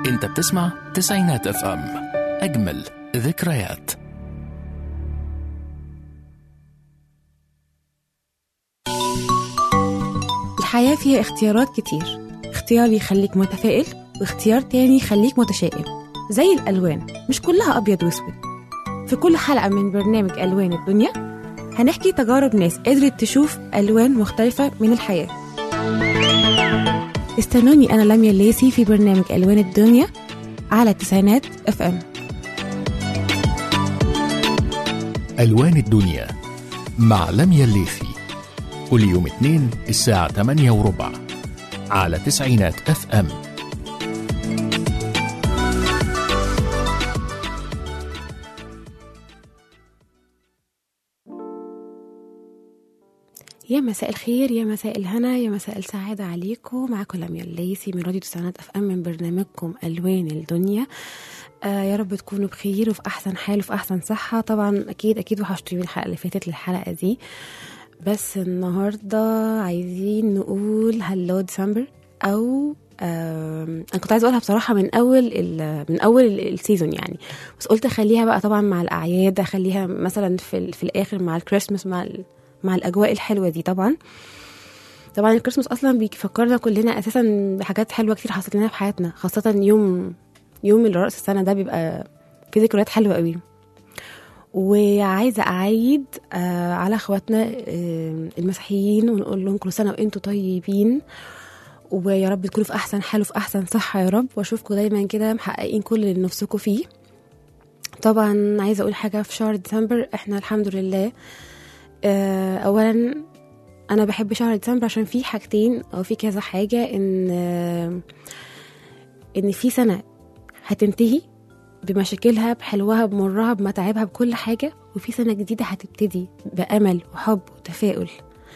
انت بتسمع تسعينات اف ام اجمل ذكريات الحياة فيها اختيارات كتير اختيار يخليك متفائل واختيار تاني يخليك متشائم زي الألوان مش كلها أبيض وأسود في كل حلقة من برنامج ألوان الدنيا هنحكي تجارب ناس قدرت تشوف ألوان مختلفة من الحياة استنوني أنا لميا الليسي في برنامج ألوان الدنيا على التسعينات اف ام ألوان الدنيا مع لميا الليثي كل يوم اثنين الساعة 8 وربع على تسعينات اف ام يا مساء الخير يا مساء الهنا يا مساء السعادة عليكم معاكم لميا الليسي من راديو تسعينات اف ام من برنامجكم ألوان الدنيا آه يا رب تكونوا بخير وفي أحسن حال وفي أحسن صحة طبعا أكيد أكيد وحشتوني من الحلقة اللي فاتت للحلقة دي بس النهاردة عايزين نقول هلو ديسمبر أو آم، انا كنت عايزه اقولها بصراحه من اول ال- من اول ال- السيزون يعني بس قلت اخليها بقى طبعا مع الاعياد اخليها مثلا في ال- في الاخر مع الكريسماس مع ال- مع الاجواء الحلوه دي طبعا طبعا الكريسماس اصلا بيفكرنا كلنا اساسا بحاجات حلوه كتير حصلت لنا في حياتنا خاصه يوم يوم اللي راس السنه ده بيبقى فيه ذكريات حلوه قوي وعايزه اعيد آه على اخواتنا آه المسيحيين ونقول لهم كل سنه وانتم طيبين ويا رب تكونوا في احسن حال وفي احسن صحه يا رب واشوفكم دايما كده محققين كل اللي نفسكم فيه طبعا عايزه اقول حاجه في شهر ديسمبر احنا الحمد لله آه، اولا انا بحب شهر ديسمبر عشان في حاجتين او في كذا حاجه ان آه، ان في سنه هتنتهي بمشاكلها بحلوها بمرها بمتاعبها بكل حاجه وفي سنه جديده هتبتدي بامل وحب وتفاؤل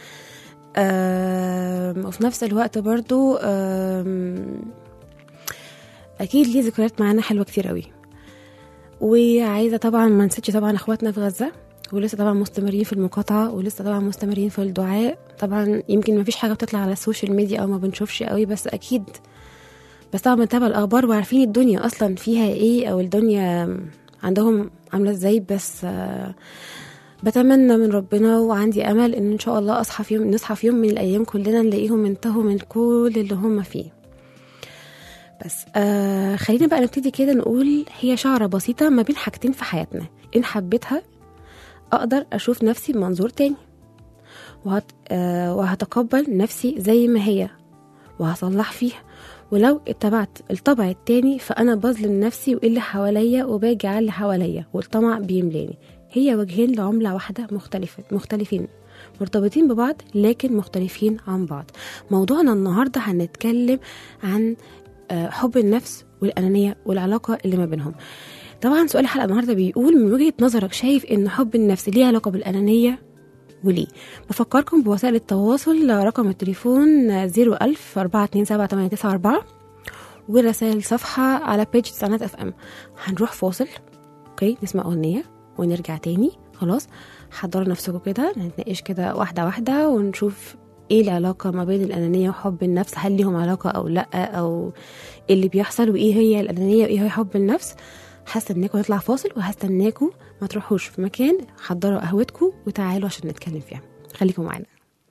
آم، وفي نفس الوقت برضو آم، اكيد ليه ذكريات معانا حلوه كتير قوي وعايزه طبعا ما نسيتش طبعا اخواتنا في غزه ولسه طبعا مستمرين في المقاطعه ولسه طبعا مستمرين في الدعاء طبعا يمكن ما فيش حاجه بتطلع على السوشيال ميديا او ما بنشوفش قوي بس اكيد بس طبعا بنتابع الاخبار وعارفين الدنيا اصلا فيها ايه او الدنيا عندهم عامله ازاي بس آه، بتمنى من ربنا وعندي امل ان ان شاء الله اصحى في يوم نصحى في يوم من الايام كلنا نلاقيهم انتهوا من كل اللي هم فيه بس آه خلينا بقى نبتدي كده نقول هي شعرة بسيطة ما بين حاجتين في حياتنا إن حبيتها أقدر أشوف نفسي بمنظور تاني وهت آه وهتقبل نفسي زي ما هي وهصلح فيها ولو اتبعت الطبع التاني فأنا بظلم نفسي واللي حواليا وباجي على اللي حواليا والطمع بيملاني هي وجهين لعملة واحدة مختلفة مختلفين مرتبطين ببعض لكن مختلفين عن بعض موضوعنا النهاردة هنتكلم عن آه، حب النفس والأنانية والعلاقة اللي ما بينهم طبعا سؤال الحلقة النهاردة بيقول من وجهة نظرك شايف إن حب النفس ليه علاقة بالأنانية وليه بفكركم بوسائل التواصل رقم التليفون 01000 427 ورسائل صفحة على بيج تسعينات اف ام هنروح فاصل اوكي نسمع أغنية ونرجع تاني خلاص حضروا نفسكم كده نتناقش كده واحدة واحدة ونشوف ايه العلاقة ما بين الأنانية وحب النفس هل ليهم علاقة أو لأ أو إيه اللي بيحصل وإيه هي الأنانية وإيه هي حب النفس هستناكم نطلع فاصل وهستناكم ما تروحوش في مكان حضروا قهوتكم وتعالوا عشان نتكلم فيها خليكم معانا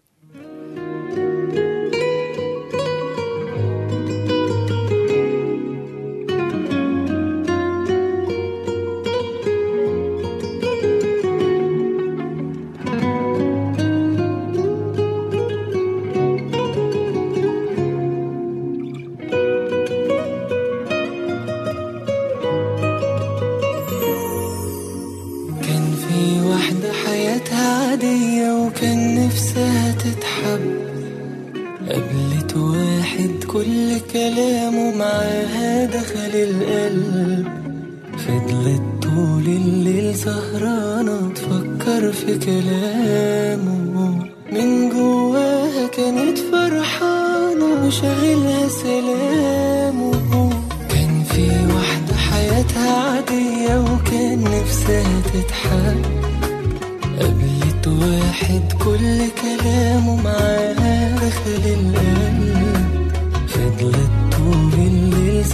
كان في واحدة حياتها عادية وكان نفسها تتحب قابلت واحد كل كلامه معاها دخل القلب فضلت طول الليل سهرانة تفكر في كلامه من جواها كانت فرحانة وشاغلها سلامه كان في واحدة حياتها عادية وكان نفسها تتحب قابلت واحد كل كلامه معاها دخل القلب فضلت طول الليل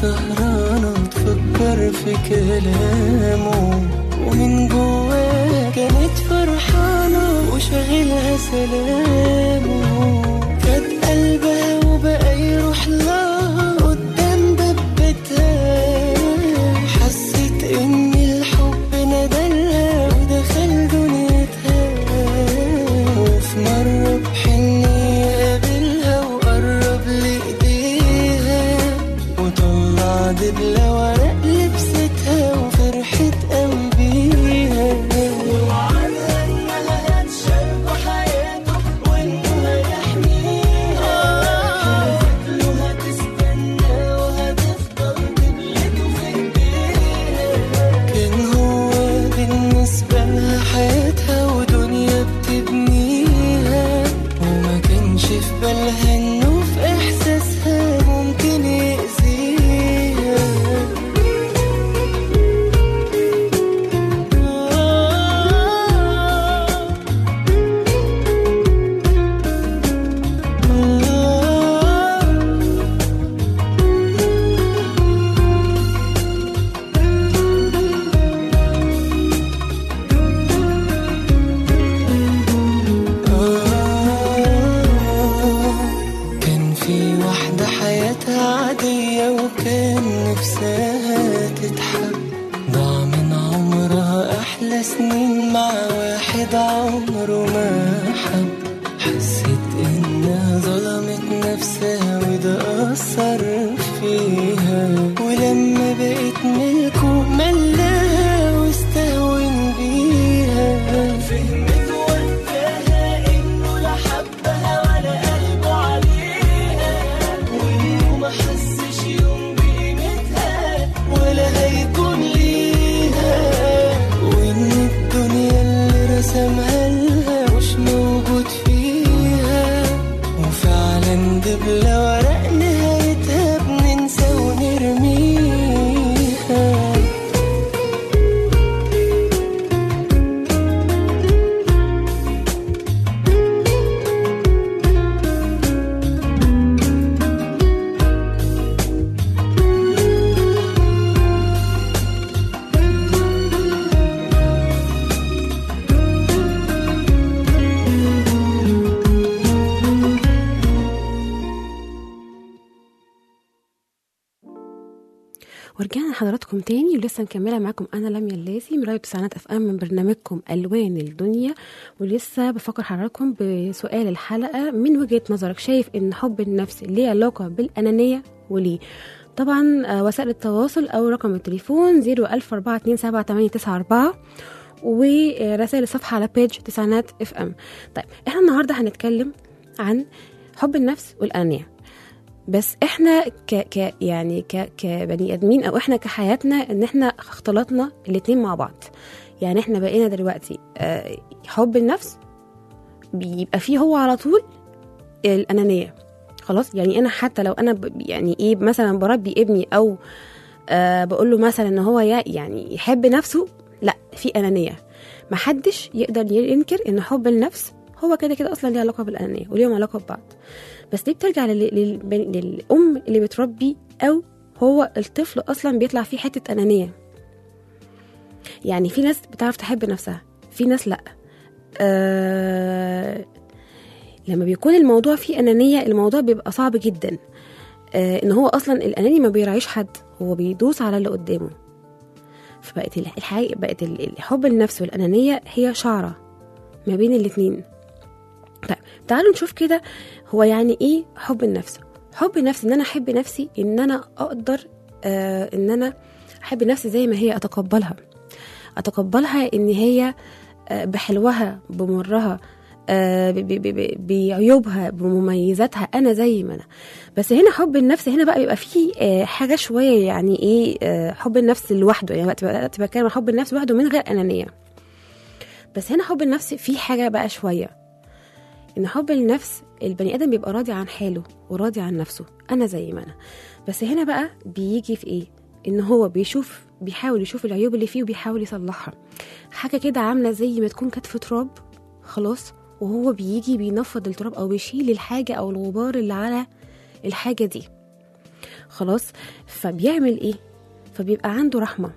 سهرانة تفكر في كلامه ومن جواها كانت فرحانة وشغلها سلامه خد قلبها وبقى يروح لها قدام دبتها حست ان الحب ندلها ودخل دنيتها وفي مرة بحنية قابلها وقرب لإيديها وطلع دبلة ورق لبستها وفرحت قوي بيها وعدها انها هتشاركه حياته وانه هيحميها حلفت له هتستنى وهتفضل دبلته في ايديها كان هو بالنسبة لها حياتها ودنيا بتبنيها وما كانش في بالها انه في احساسها ممكن يأذيها كان في واحدة حياتها عادية وكان نفسها تتحب ضاع من عمرها أحلى سنين مع واحد عمره ما حب حست إنها ظلمت نفسها وده أثر فيها ولما بقت ملكه ملاها واستهون بيها فهمت وقتها إنه لا حبها ولا قلبه عليها وإنه ما حسش يوم بقيمتها ولا هيكون ليها وإن الدنيا اللي رسمها لها مش موجود فيها وفعلا دبلة ورق نهايتها بننسى ونرميها ورجعنا لحضراتكم تاني ولسه مكمله معاكم انا لميا اللاسي من راديو تسعينات اف ام من برنامجكم الوان الدنيا ولسه بفكر حضراتكم بسؤال الحلقه من وجهه نظرك شايف ان حب النفس ليه علاقه بالانانيه وليه طبعا آه، وسائل التواصل او رقم التليفون 014278994 ورسائل الصفحه على بيج تسعينات اف ام طيب احنا النهارده هنتكلم عن حب النفس والانانيه بس احنا ك, ك يعني ك كبني ادمين او احنا كحياتنا ان احنا اختلطنا الاتنين مع بعض يعني احنا بقينا دلوقتي آه، حب النفس بيبقى فيه هو على طول الانانيه خلاص يعني انا حتى لو انا ب- يعني ايه مثلا بربي ابني او آه بقول له مثلا ان هو يا- يعني يحب نفسه لا في انانيه محدش يقدر ينكر ان حب النفس هو كده كده اصلا ليه علاقه بالانانيه وليهم علاقه ببعض بس دي بترجع لل... لل... للام اللي بتربي او هو الطفل اصلا بيطلع فيه حته انانيه يعني في ناس بتعرف تحب نفسها في ناس لا آه... لما بيكون الموضوع فيه انانيه الموضوع بيبقى صعب جدا آه ان هو اصلا الاناني ما بيراعيش حد هو بيدوس على اللي قدامه فبقت ال- الحقيقة بقت ال- الحب النفس والانانيه هي شعره ما بين الاتنين طيب تعالوا نشوف كده هو يعني ايه حب النفس حب النفس ان انا احب نفسي ان انا اقدر آه ان انا احب نفسي زي ما هي اتقبلها اتقبلها ان هي آه بحلوها بمرها آه ب- ب- ب- بعيوبها بمميزاتها انا زي ما انا بس هنا حب النفس هنا بقى بيبقى فيه آه حاجه شويه يعني ايه آه حب النفس لوحده يعني وقت بدات بتكلم عن حب النفس لوحده من غير انانيه بس هنا حب النفس فيه حاجه بقى شويه ان حب النفس البني ادم بيبقى راضي عن حاله وراضي عن نفسه انا زي ما انا بس هنا بقى بيجي في ايه ان هو بيشوف بيحاول يشوف العيوب اللي فيه وبيحاول يصلحها حاجه كده عامله زي ما تكون كتف تراب خلاص وهو بيجي بينفض التراب او بيشيل الحاجه او الغبار اللي على الحاجه دي خلاص فبيعمل ايه فبيبقى عنده رحمه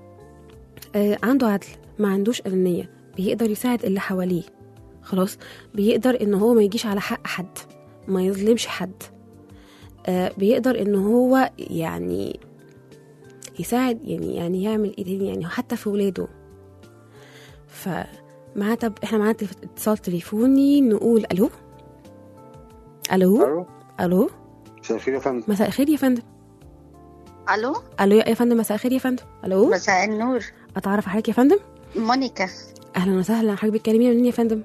آه عنده عدل ما عندوش انانيه بيقدر يساعد اللي حواليه خلاص بيقدر ان هو ما يجيش على حق حد ما يظلمش حد آه بيقدر ان هو يعني يساعد يعني يعني يعمل ايه تاني يعني حتى في ولاده ف معاه طب احنا معانا تلف- اتصال تليفوني نقول الو الو الو الو مساء الخير يا فندم مساء الخير يا فندم الو الو يا فندم مساء الخير يا فندم الو مساء النور اتعرف حضرتك يا فندم مونيكا اهلا وسهلا حضرتك بتكلمينا منين يا فندم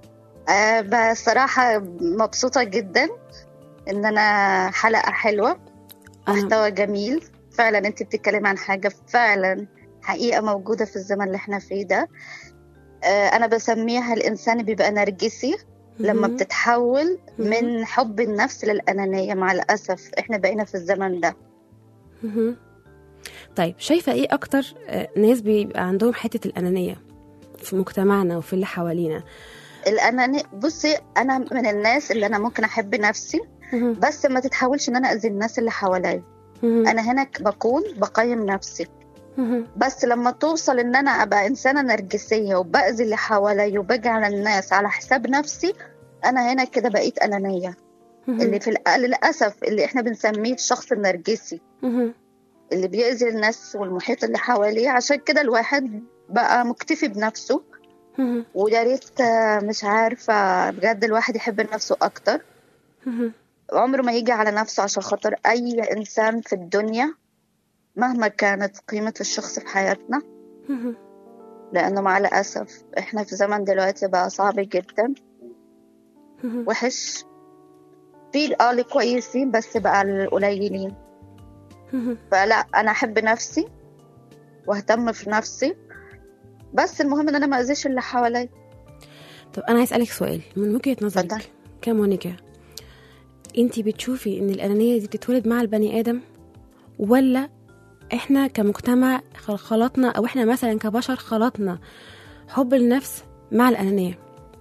أه بصراحة مبسوطة جدا ان انا حلقة حلوة انا محتوى جميل فعلا انت بتتكلمي عن حاجة فعلا حقيقة موجودة في الزمن اللي احنا فيه ده أه انا بسميها الانسان بيبقى نرجسي لما مهم. بتتحول مهم. من حب النفس للأنانية مع الأسف احنا بقينا في الزمن ده مهم. طيب شايفه ايه اكتر آه، ناس بيبقى عندهم حته الانانيه في مجتمعنا وفي اللي حوالينا الأنانية بصي أنا من الناس اللي أنا ممكن أحب نفسي مهم. بس ما تتحولش إن أنا أذي الناس اللي حواليا مهم. انا هنا بكون بقيم نفسي مهم. بس لما توصل ان انا ابقى انسانه نرجسيه وباذي اللي حواليا وباجي على الناس على حساب نفسي انا هنا كده بقيت انانيه مهم. اللي في الأ- للاسف اللي احنا بنسميه الشخص النرجسي مهم. اللي بيأذي الناس والمحيط اللي حواليه عشان كده الواحد بقى مكتفي بنفسه مهم. ويا ريت آه، مش عارفه بجد الواحد يحب نفسه اكتر مهم. عمره ما يجي على نفسه عشان خاطر أي إنسان في الدنيا مهما كانت قيمة الشخص في حياتنا مهم. لأنه مع الأسف إحنا في زمن دلوقتي بقى صعب جدا مهم. وحش في الآل كويسين بس بقى القليلين مهم. فلا أنا أحب نفسي واهتم في نفسي بس المهم إن أنا ما أذيش اللي حواليا طب انا عايز اسالك سؤال من وجهه اتفضل. نظرك كمونيكا انت بتشوفي ان الانانيه دي بتتولد مع البني ادم ولا احنا كمجتمع خل- خلطنا او احنا مثلا كبشر خلطنا حب النفس مع الانانيه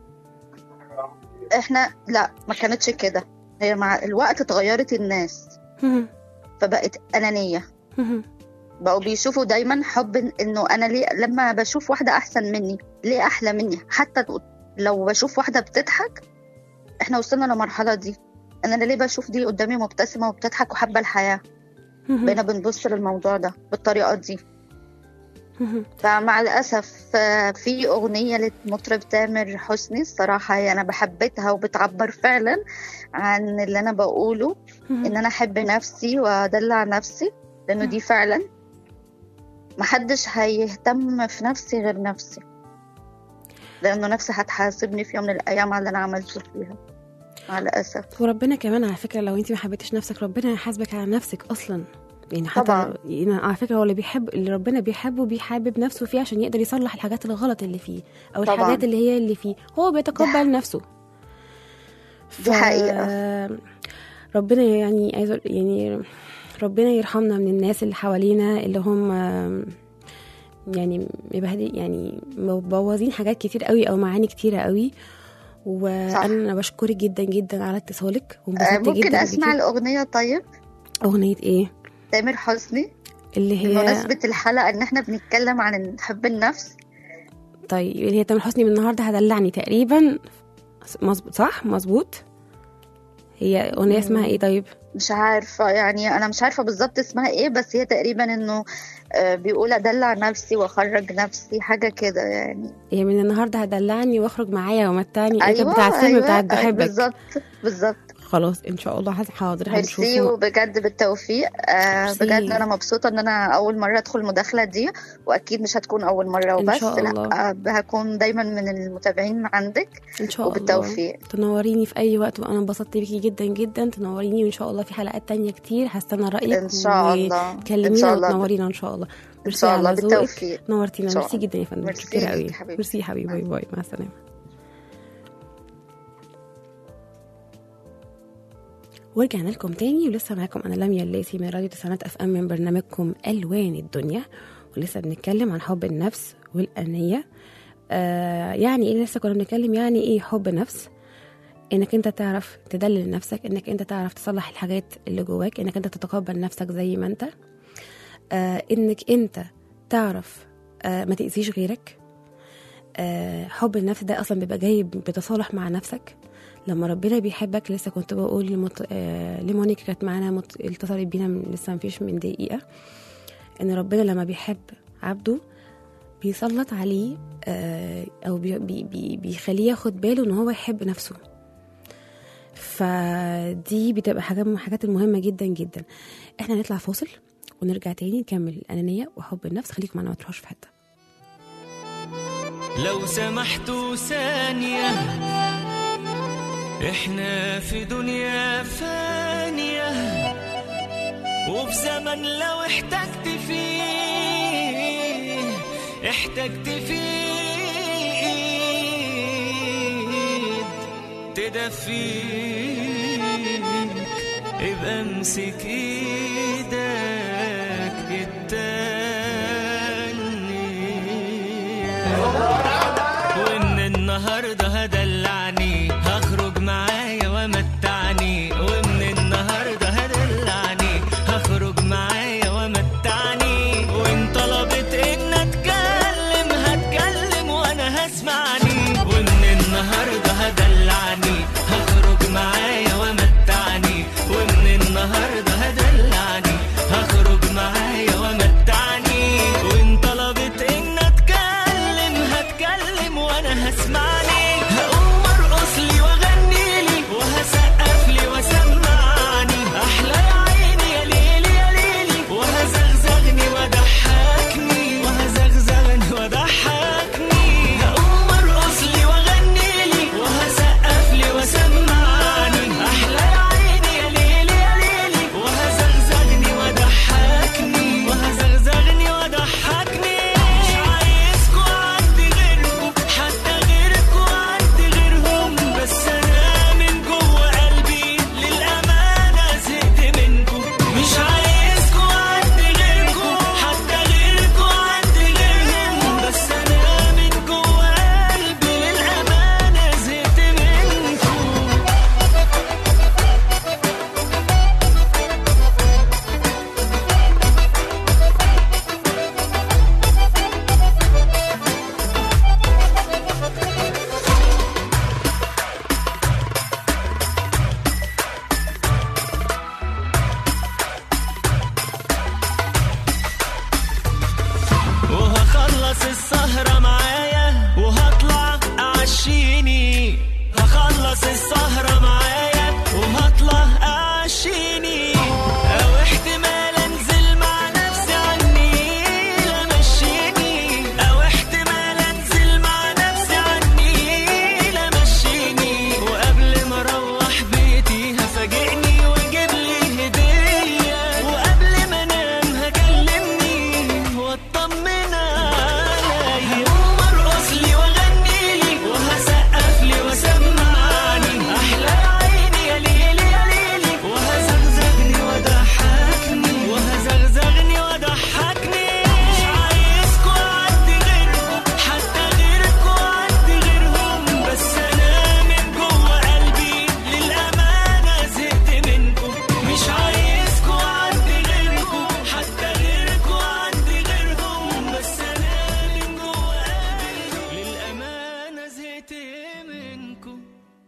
إحنا لا ما كانتش كده هي مع الوقت اتغيرت الناس مهم. فبقت أنانية مهم. بقوا بيشوفوا دايما حب إن- انه انا ليه لما بشوف واحده احسن مني ليه احلى مني حتى لو بشوف واحده بتضحك احنا وصلنا للمرحله دي ان انا ليه بشوف دي قدامي مبتسمه وبتضحك وحابه الحياه مهم. بقينا بنبص للموضوع ده بالطريقه دي مهم. فمع الاسف آه، في اغنيه لمطرب تامر حسني الصراحه هي انا بحبتها وبتعبر فعلا عن اللي انا بقوله مهم. ان انا احب نفسي وادلع نفسي لانه دي فعلا محدش هيهتم في نفسي غير نفسي لانه نفسي هتحاسبني في يوم من الايام على اللي انا عملته فيها مع الاسف وربنا كمان على فكره لو انت ما حبيتيش نفسك ربنا هيحاسبك على نفسك اصلا يعني حتى طبعاً. يعني على فكره هو اللي بيحب اللي ربنا بيحبه بيحبب نفسه فيه عشان يقدر يصلح الحاجات الغلط اللي فيه او طبعاً. الحاجات اللي هي اللي فيه هو بيتقبل نفسه دي حقيقة. ربنا يعني عايز أقول- يعني ربنا يرحمنا من الناس اللي حوالينا اللي هم آم، يعني مبهدل يعني مبوظين حاجات كتير قوي او معاني كتيره قوي وانا بشكرك جدا جدا على اتصالك آه، وانبسطت ممكن جدا اسمع بيكي. الاغنيه طيب اغنيه ايه تامر حسني اللي هي بمناسبه الحلقه ان احنا بنتكلم عن حب النفس طيب اللي هي تامر حسني من النهارده هدلعني تقريبا مظبوط صح مظبوط هي اغنيه اسمها ايه طيب مش عارفه يعني انا مش عارفه بالظبط اسمها ايه بس هي تقريبا انه آه، بيقول ادلع نفسي واخرج نفسي حاجه كده يعني هي من النهارده هدلعني واخرج معايا ومتعني ايه ايوه بتاعت فيلم أيوة، بتاعت أيوة، بحبك بالظبط بالظبط خلاص ان شاء الله حاضر ميرسي هنشوفه وبجد بالتوفيق آه ميرسي. بجد انا مبسوطه ان انا اول مره ادخل المداخله دي واكيد مش هتكون اول مره إن وبس شاء الله. لا آه هكون دايما من المتابعين عندك ان شاء الله وبالتوفيق تنوريني في اي وقت وانا انبسطت بيكي جدا جدا تنوريني وان شاء الله في حلقات تانية كتير هستنى رايك ان شاء الله ان تكلمينا شاء الله وتنورينا ان شاء الله ان ميرسي شاء الله على ذوقك بالتوفيق نورتينا إن شاء ميرسي الله. جدا يا فندم ميرسي متشكرة ليكي قوي حبيبتي. ميرسي يا حبيبي باي باي مع السلامه ورجعنا لكم تاني ولسه معاكم انا لميا الليثي من راديو تسعينات اف ام من برنامجكم الوان الدنيا ولسه بنتكلم عن حب النفس والانيه آه يعني ايه لسه كنا بنتكلم يعني ايه حب نفس انك انت تعرف تدلل نفسك انك انت تعرف تصلح الحاجات اللي جواك انك انت تتقبل نفسك زي ما انت آه انك انت تعرف آه ما تأذيش غيرك آه حب النفس ده اصلا بيبقى جاي بتصالح مع نفسك لما ربنا بيحبك لسه كنت بقول لمط... آه لمونيكا كانت معانا مط... اتصلت بينا من... لسه مفيش من دقيقه ان ربنا لما بيحب عبده بيسلط عليه آه او بي... بي... بي... بيخليه ياخد باله ان هو يحب نفسه فدي بتبقى حاجات من الحاجات المهمه جدا جدا احنا نطلع فاصل ونرجع تاني نكمل الانانيه وحب النفس خليكم معانا ما تروحوش في حته لو سمحتوا ثانية احنا في دنيا فانية وفي زمن لو احتجت فيه احتجت فيه ايد تدفيك ابقى امسك ايدك التانية وان النهارده هدلعني هخرج معايا ومتعني ومن النهارده هدلعني هخرج معايا ومتعني وان طلبت ان اتكلم هتكلم وانا هسمعني ومن النهارده هدلعني هخرج معايا ومتعني ومن النهارده هدلعني هخرج معايا ومتعني وان طلبت ان اتكلم هتكلم وانا هسمعني هقوم ارقص لي واغني لي وهسقف لي وسمعني احلى يا عيني يا ليلي يا ليلي وهزغزغني وضحكني وهزغزغني وضحكني هقوم ارقص لي واغني لي وهسقف لي وسمعني احلى يا عيني يا ليلي يا ليلي وهزغزغني وضحكني وهزغزغني وضحكني مش عايزكوا عندي غيركم حتى غيركوا عندي غيرهم بس انا من جوه قلبي للامانه زهقت منكم مش عايزكوا عندي غيركم حتى غيركوا عندي غيرهم بس انا من جوه قلبي للامانه زهقت منكم وهخلص السهرة معايا وهطلع أعشيني هخلص السهرة معايا وهطلع أعشيني أو احتمال أنزل مع نفسي عني لا مشيني أو احتمال أنزل مع نفسي عني لا مشيني وقبل ما أروح بيتي هفاجئني وأجيب لي هدية وقبل ما أنام هكلمني واطمن عليا قوم ارقص لي واغني لي وهسقف لي وسمعني احلى يا عيني يا ليلي يا ليلي وهزغزغني وضحكني وهزغزغني وضحكني مش عايزكوا عندي غيركم حتى غيركوا عندي غيرهم بس انا من جوه قلبي للامانه زهقت منكم مش عايزكوا عندي غيركم حتى غيركوا عندي غيرهم بس انا من جوه قلبي للامانه زهقت منكم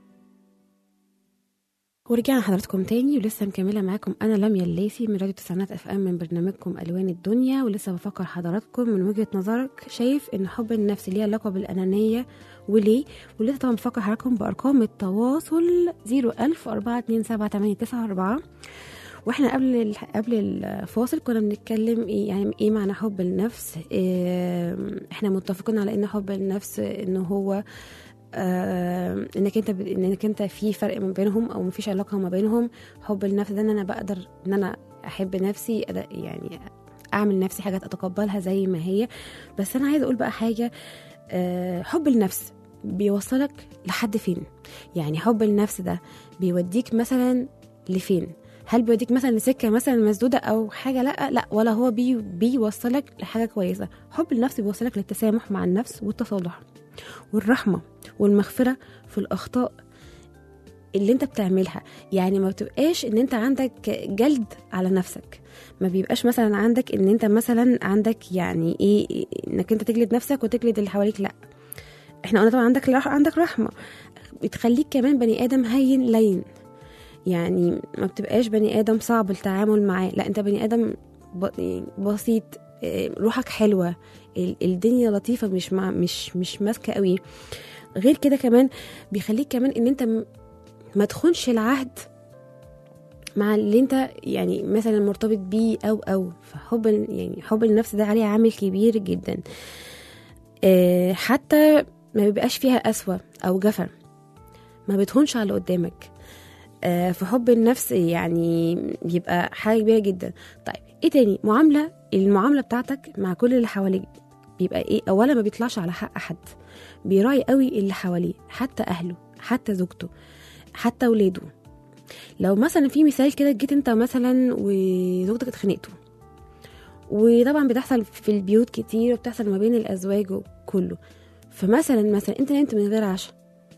ورجعنا حضراتكم تاني ولسه مكملة معاكم أنا لميا الليثي من راديو تسعينات اف ام من برنامجكم ألوان الدنيا ولسه بفكر حضراتكم من وجهة نظرك شايف إن حب النفس ليه علاقة بالأنانية وليه ولسه طبعا بفكر حضراتكم بأرقام التواصل 01000 427 واحنا قبل ال- قبل الفاصل كنا بنتكلم ايه يعني ايه معنى حب النفس إيه احنا متفقين على ان حب النفس ان هو آه انك انت ب... انك انت في فرق ما بينهم او مفيش علاقه ما بينهم حب النفس ده ان انا بقدر ان انا احب نفسي أد... يعني اعمل نفسي حاجات اتقبلها زي ما هي بس انا عايزه اقول بقى حاجه آه حب النفس بيوصلك لحد فين يعني حب النفس ده بيوديك مثلا لفين هل بيوديك مثلا لسكه مثلا مسدوده او حاجه لا لا ولا هو بي بيوصلك لحاجه كويسه حب النفس بيوصلك للتسامح مع النفس والتصالح والرحمه والمغفره في الاخطاء اللي انت بتعملها يعني ما بتبقاش ان انت عندك جلد على نفسك ما بيبقاش مثلا عندك ان انت مثلا عندك يعني ايه انك انت تجلد نفسك وتجلد اللي حواليك لا احنا قلنا طبعا عندك رح عندك رحمه بتخليك كمان بني ادم هين لين يعني ما بتبقاش بني ادم صعب التعامل معاه لا انت بني ادم ب- بسيط إيه، روحك حلوه ال- الدنيا لطيفه مش مع مش مش ماسكه قوي غير كده كمان بيخليك كمان ان انت م- ما تخونش العهد مع اللي انت يعني مثلا مرتبط بيه او او فحب ال- يعني حب النفس ده عليه عامل كبير جدا آه، حتى ما بيبقاش فيها قسوة او جفا ما بتهونش على اللي قدامك آه، فحب النفس يعني بيبقى حاجة كبيرة جدا طيب ايه تاني معاملة المعاملة بتاعتك مع كل اللي حواليك بيبقى ايه اولا ما بيطلعش على حق حد بيراعي قوي اللي حواليه حتى اهله حتى زوجته حتى ولاده لو مثلا في مثال كده جيت انت مثلا وزوجتك اتخانقتوا وطبعا بتحصل في البيوت كتير وبتحصل ما بين الازواج وكله فمثلا مثلا انت نمت من غير عشاء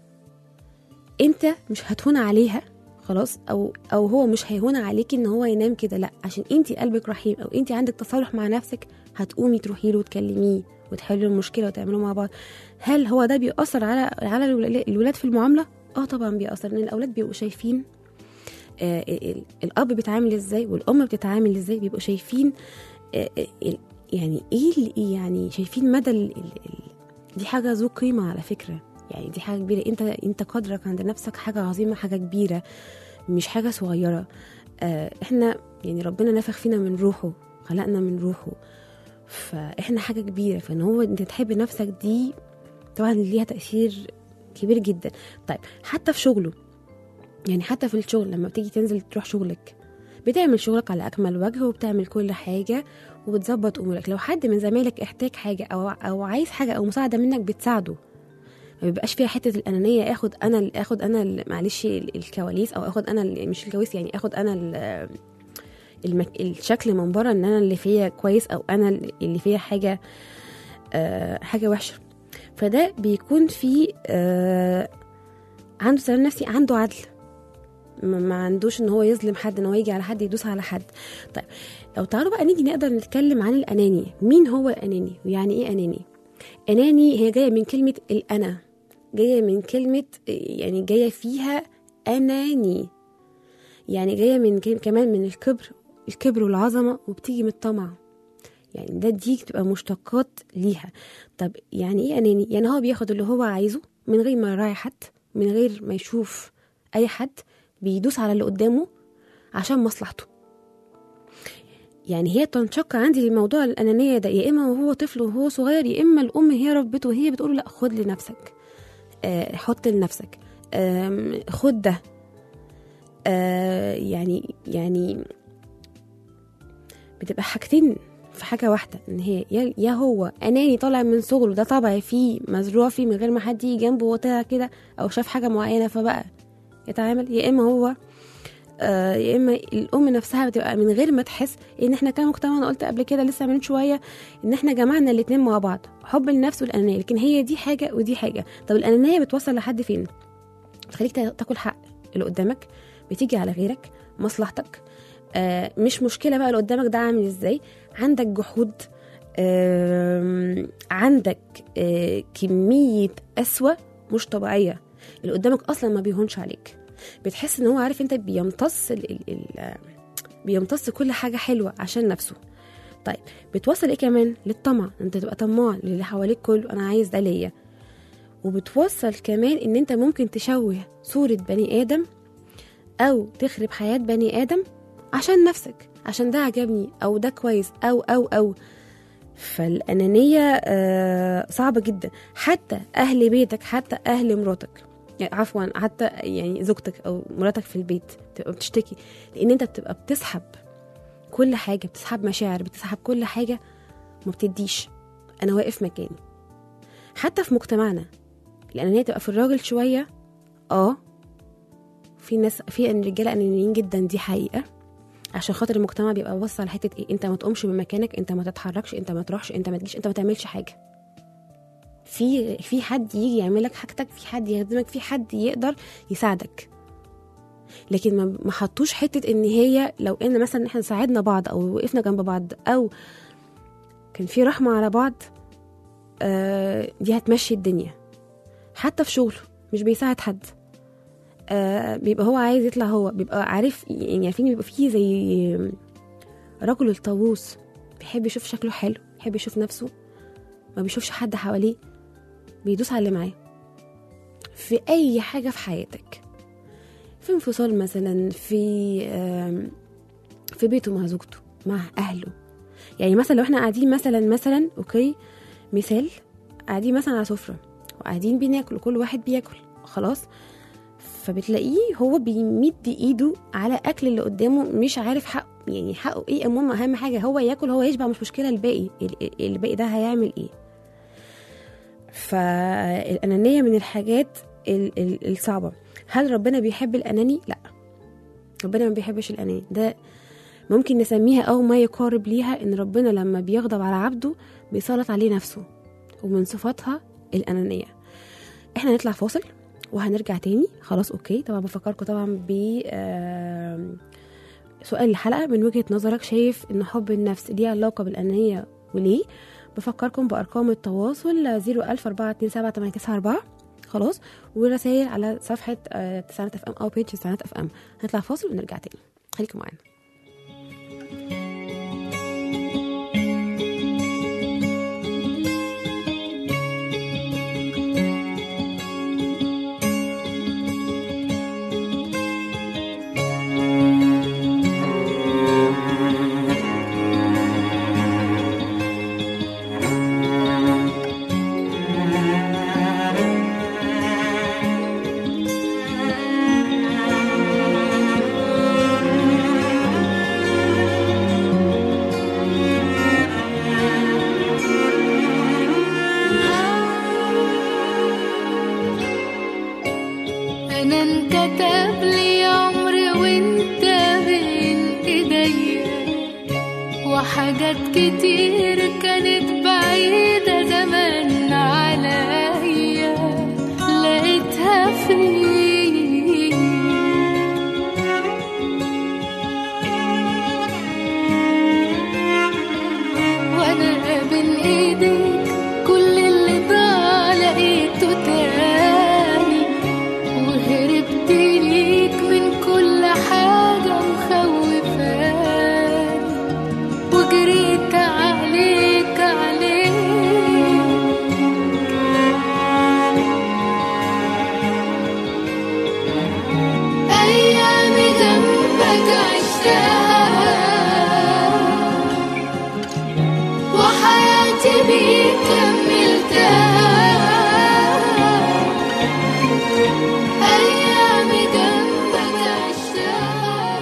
انت مش هتهون عليها خلاص او او هو مش هيهون عليكي ان هو ينام كده لا عشان انت قلبك رحيم او انت عندك تصالح مع نفسك هتقومي تروحي له وتكلميه وتحلوا المشكله وتعملوا مع بعض هل هو ده بيأثر على على الولا- الولاد في المعامله اه طبعا بيأثر لان الاولاد بيبقوا شايفين آه، ال- الاب بيتعامل ازاي والام بتتعامل ازاي بيبقوا شايفين آه، آه، ال- يعني ايه اللي إيه يعني شايفين مدى ال ال ال دي حاجه ذو قيمه على فكره يعني دي حاجه كبيره انت انت قدرك عند نفسك حاجه عظيمه حاجه كبيره مش حاجه صغيره آه، احنا يعني ربنا نفخ فينا من روحه خلقنا من روحه فاحنا حاجه كبيره فان هو انت تحب نفسك دي طبعا ليها تاثير كبير جدا طيب حتى في شغله يعني حتى في الشغل لما بتيجي تنزل تروح شغلك بتعمل شغلك على اكمل وجه وبتعمل كل حاجه وبتظبط امورك لو حد من زمايلك احتاج حاجه او او عايز حاجه او مساعده منك بتساعده ما بيبقاش فيها حته الانانيه اخد انا ال- اخد انا ال- معلش ال- الكواليس او اخد انا ال- مش الكواليس يعني اخد انا ال- المك... الشكل من بره ان انا اللي فيا كويس او انا اللي فيا حاجه آه حاجه وحشه فده بيكون في آه عنده سلام نفسي عنده عدل ما ما عندوش ان هو يظلم حد ان هو يجي على حد يدوس على حد طيب لو تعالوا بقى نيجي نقدر نتكلم عن الاناني مين هو الاناني ويعني ايه اناني اناني هي جايه من كلمه الانا جايه من كلمه يعني جايه فيها اناني يعني جايه من كلمة كمان من الكبر الكبر والعظمه وبتيجي من الطمع يعني ده دي بتبقى مشتقات ليها طب يعني ايه اناني يعني هو بياخد اللي هو عايزه من غير ما يراعي حد من غير ما يشوف اي حد بيدوس على اللي قدامه عشان مصلحته يعني هي تنشق عندي الموضوع الأنانية ده يا إما وهو طفل وهو صغير يا إما الأم هي ربته وهي بتقول لا خد لنفسك آه حط لنفسك آم، خد ده آه يعني يعني بتبقى حاجتين في حاجة واحدة إن هي يا يا هو أناني طالع من صغره ده طبع فيه مزروع فيه من غير ما حد يجي جنبه وطلع كده أو شاف حاجة معينة فبقى يتعامل يا إما هو آه، يا اما الام نفسها بتبقى من غير ما تحس ان احنا كمجتمع انا قلت قبل كده لسه من شويه ان احنا جمعنا الاتنين مع بعض حب النفس والانانيه لكن هي دي حاجه ودي حاجه طب الانانيه بتوصل لحد فين بتخليك تا- تاكل حق اللي قدامك بتيجي على غيرك مصلحتك آه مش مشكله بقى اللي قدامك ده عامل ازاي عندك جحود آم، عندك آه كميه قسوه مش طبيعيه اللي قدامك اصلا ما بيهونش عليك بتحس ان هو عارف انت بيمتص ال ال ال بيمتص كل حاجه حلوه عشان نفسه طيب بتوصل ايه كمان للطمع انت تبقى طماع للي حواليك كله انا عايز ده ليا وبتوصل كمان ان انت ممكن تشوه صوره بني ادم او تخرب حياه بني ادم عشان نفسك عشان ده عجبني او ده كويس او او او فالانانيه آه صعبه جدا حتى اهل بيتك حتى اهل مراتك يعني عفوا حتى يعني زوجتك او مراتك في البيت تبقى بتشتكي لان انت بتبقى بتسحب كل حاجه بتسحب مشاعر بتسحب كل حاجه ما بتديش انا واقف مكاني حتى في مجتمعنا الانانيه تبقى في الراجل شويه اه في ناس في ان رجاله انانيين جدا دي حقيقه عشان خاطر المجتمع بيبقى بص على حته ايه انت ما تقومش من مكانك انت ما تتحركش انت ما تروحش انت ما تجيش انت ما تعملش حاجه في في حد يجي يعمل لك حاجتك في حد يخدمك في حد يقدر يساعدك لكن ما- ما حطوش حته ان هي لو ان مثلا احنا ساعدنا بعض او وقفنا جنب بعض او كان في رحمه على بعض آه دي هتمشي الدنيا حتى في شغله مش بيساعد حد آه بيبقى هو عايز يطلع هو بيبقى عارف يعني عارفين بيبقى فيه زي رجل الطاووس بيحب يشوف شكله حلو بيحب يشوف نفسه ما بيشوفش حد حواليه بيدوس على اللي معاه في اي حاجه في حياتك في انفصال مثلا في آم، في بيته مع زوجته مع اهله يعني مثلا لو احنا قاعدين مثلا مثلا اوكي مثال قاعدين مثلا على سفره وقاعدين بناكل وكل واحد بياكل خلاص فبتلاقيه هو بيمد ايده على اكل اللي قدامه مش عارف حقه يعني حقه ايه المهم اهم حاجه هو ياكل هو يشبع مش مشكله الباقي ال- الباقي ده هيعمل ايه فالانانيه من الحاجات ال- ال- الصعبه هل ربنا بيحب الاناني لا ربنا ما بيحبش الاناني ده ممكن نسميها او ما يقارب ليها ان ربنا لما بيغضب على عبده بيسلط عليه نفسه ومن صفاتها الانانيه احنا نطلع فاصل وهنرجع تاني خلاص اوكي طبعا بفكركم طبعا ب آم، سؤال الحلقه من وجهه نظرك شايف ان حب النفس ليه علاقه بالانانيه وليه بفكركم بارقام التواصل 004278994 خلاص ورسائل على صفحه آه، تسعينات اف ام او بيج تسعينات اف ام هنطلع فاصل ونرجع تاني خليكم معانا انا انكتب لي عمري وانت بين ايديا وحاجات كتير كانت بعيدة زمان عليا لقيتها فيك وانا بين ايديك كل اللي ضاع لقيته تاني وهربت ليك من كل حاجة مخوفاني وجريت عليك عليك أيامي جنبك عشتها وحياتي بيك كملتها أيامي جنبك عشتها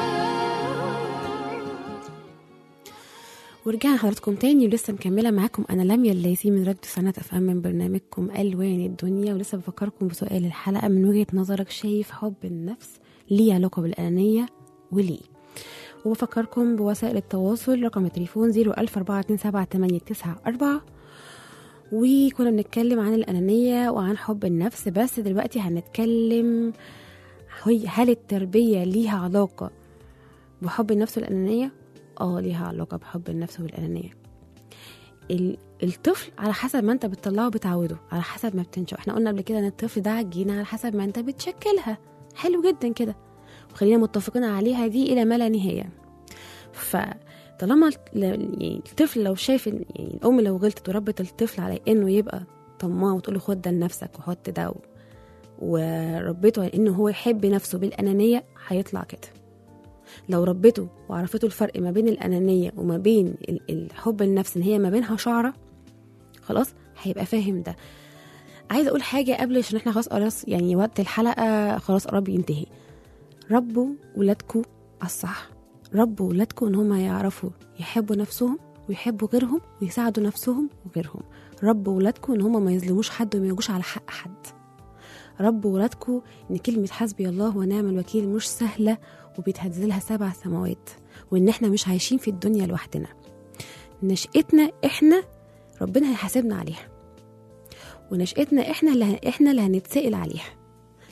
ورجعنا حضراتكم تاني ولسه مكملة معاكم أنا لميا الليثي من راديو سنة أف أم من برنامجكم ألوان الدنيا ولسه بفكركم بسؤال الحلقة من وجهة نظرك شايف حب النفس ليه علاقة بالأنانية وليه وبفكركم بوسائل التواصل رقم التليفون 014278994 وكنا بنتكلم عن الأنانية وعن حب النفس بس دلوقتي هنتكلم هي- هل التربية ليها علاقة بحب النفس والأنانية؟ اه ليها علاقة بحب النفس والأنانية ال- الطفل على حسب ما انت بتطلعه بتعوده على حسب ما بتنشأ احنا قلنا قبل كده ان الطفل ده عجينة على حسب ما انت بتشكلها حلو جدا كده وخلينا متفقين عليها دي إلى ما لا نهاية فطالما الت- ل- يعني الطفل لو شايف إن- يعني الأم لو غلطت وربت الطفل على إنه يبقى طماع وتقول له خد ده لنفسك وحط ده و- وربيته على إنه هو يحب نفسه بالأنانية هيطلع كده لو ربته وعرفته الفرق ما بين الأنانية وما بين ال- الحب النفس إن هي ما بينها شعرة خلاص هيبقى فاهم ده عايزة أقول حاجة قبل عشان احنا خلاص خلاص يعني وقت الحلقة خلاص قرب ينتهي ربوا ولادكم على الصح ربوا ولادكم ان هم يعرفوا يحبوا نفسهم ويحبوا غيرهم ويساعدوا نفسهم وغيرهم ربوا ولادكم ان هم ما يظلموش حد وما يجوش على حق حد ربوا ولادكم ان كلمة حسبي الله ونعم الوكيل مش سهلة وبيتهزلها سبع سماوات وان احنا مش عايشين في الدنيا لوحدنا نشأتنا احنا ربنا هيحاسبنا عليها ونشأتنا احنا اللي احنا اللي هنتسأل عليها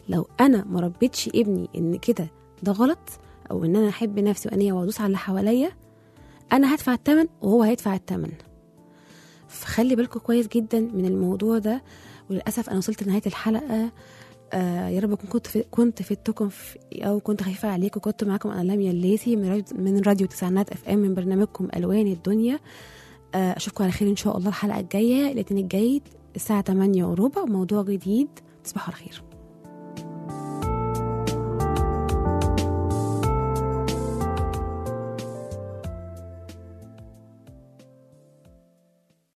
لو انا ما ربيتش ابني ان كده ده غلط او ان انا احب نفسي وانيه وادوس على اللي حواليا انا هدفع الثمن وهو هيدفع الثمن فخلي بالكم كويس جدا من الموضوع ده وللاسف انا وصلت لنهايه الحلقه آه يا رب اكون كنت في كنت فدتكم في او كنت خايفه عليكم كنت معاكم انا لميا الليثي من راديو من راديو تسعينات اف ام من برنامجكم الوان الدنيا آه اشوفكم على خير ان شاء الله الحلقه الجايه الاثنين الجاي الساعه 8 وربع موضوع جديد تصبحوا على خير